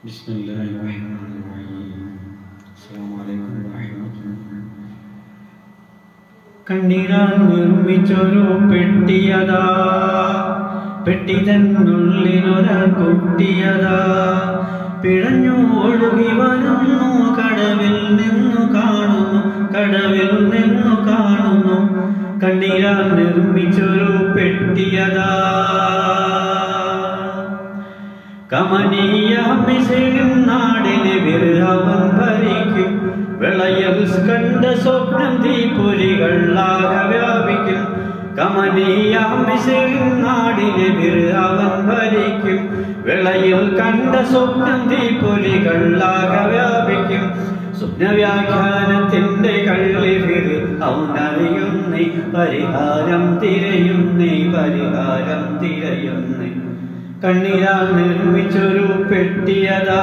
بسم الله الرحمن الرحيم السلام عليكم ورحمة الله കണ്ണീരാൽ നിർമ്മിച്ചൊരു പെട്ടിയതാ പെട്ടി തന്നുള്ളിലൊരാൾ കുട്ടിയതാ പിഴഞ്ഞു ഒഴുകി വരുന്നു കടവിൽ നിന്നു കാണുന്നു കടവിൽ നിന്നു കാണുന്നു കണ്ണീരാൽ നിർമ്മിച്ചൊരു പെട്ടിയതാ കമനീയ മിസിലും നാടിനെ വിരവൻ ഭരിക്കും വിളയൽ കണ്ട സ്വപ്നം തീപ്പൊരികളാകെ വ്യാപിക്കും കമനീയ മിസിലും നാടിനെ വിരവൻ ഭരിക്കും വിളയിൽ കണ്ട സ്വപ്നം തീപ്പൊരികളാകെ വ്യാപിക്കും സ്വപ്നവ്യാഖ്യാനത്തിന്റെ കള്ളി വിരി അവനറിയുന്നേ പരിഹാരം തിരയുന്നേ പരിഹാരം തിരയുന്നേ കണ്ണീരാൽ നിർമ്മിച്ചൊരു പെട്ടിയതാ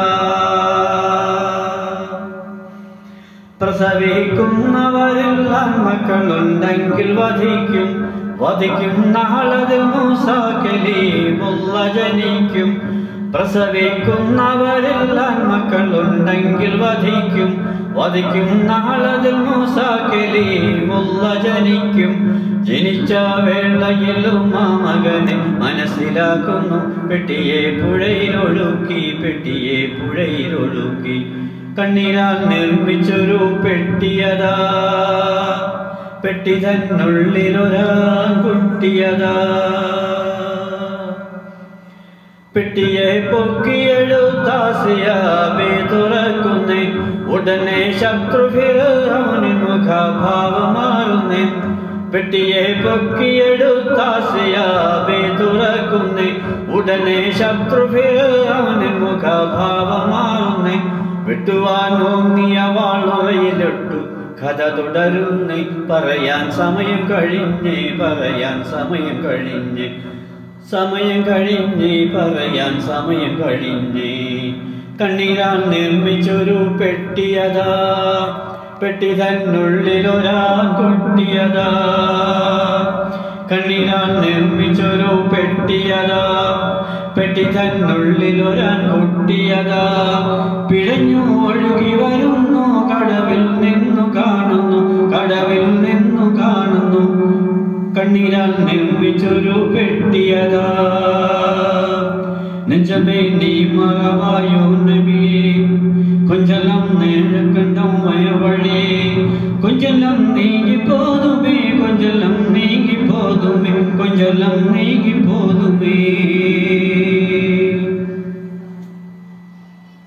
പ്രസവിക്കുന്നവരെല്ലാം മക്കളുണ്ടെങ്കിൽ വധിക്കും വധിക്കും നാളതിൽ മൂസാക്കലീമുള്ള ജനിക്കും പ്രസവിക്കുന്നവരെല്ലാം മക്കളുണ്ടെങ്കിൽ വധിക്കും വധിക്കും നാളതിൽ മൂസാക്കലീമുള്ള ജനിക്കും ജനിച്ച വേളയിലും ആ മകനെ മനസ്സിലാക്കുന്നു പെട്ടിയെ പുഴയിലൊഴുക്കി പെട്ടിയെ പുഴയിലൊഴുക്കി കണ്ണീരാൽ നിർമ്മിച്ചൊരു പെട്ടിയതാ പെട്ടി തന്നുള്ളിലൊരാൻ കുട്ടിയതാ പെട്ടിയെ പൊക്കിയെഴുത്താസിയാബേ തുറക്കുന്നേ ഉടനെ ശത്രുഭിരവന് മുഖഭാവമാറുന്നേ പെട്ടിയെ പൊക്കിയെടുത്താസിയാബേ തുറക്കുന്നേ ഉടനെ ശത്രുഭിരവന് മുഖഭാവമാറുന്നേ വിട്ടുവാനോങ്ങിയ വാളുവയിലിട്ടു കഥ തുടരുന്നേ പറയാൻ സമയം കഴിഞ്ഞേ പറയാൻ സമയം കഴിഞ്ഞേ സമയം കഴിഞ്ഞേ പറയാൻ സമയം കഴിഞ്ഞേ കണ്ണീരാൽ നിർമ്മിച്ചൊരു പെട്ടിയതാ പെട്ടി തന്നുള്ളിലൊരാ കുട്ടിയതാ കണ്ണീരാൽ നിർമ്മിച്ചൊരു പെട്ടിയതാ പെട്ടി തന്നുള്ളിലൊരാൻ കുട്ടിയതാ പിഴഞ്ഞു ഒഴുകി വരുന്നു കടവിൽ നിന്നു കാണുന്നു കടവിൽ നിന്നു കാണുന്നു കണ്ണീരാൽ നിർമ്മിച്ചൊരു പെട്ടിയതാ നെഞ്ചമേ നീ മറവായോ നബിയേ കൊഞ്ചലം നേഴക്കണ്ടം വയവഴി കൊഞ്ചലം നീങ്ങി പോതുമേ കൊഞ്ചലം നീങ്ങി പോതുമേ കൊഞ്ചലം നീങ്ങി പോതുമേ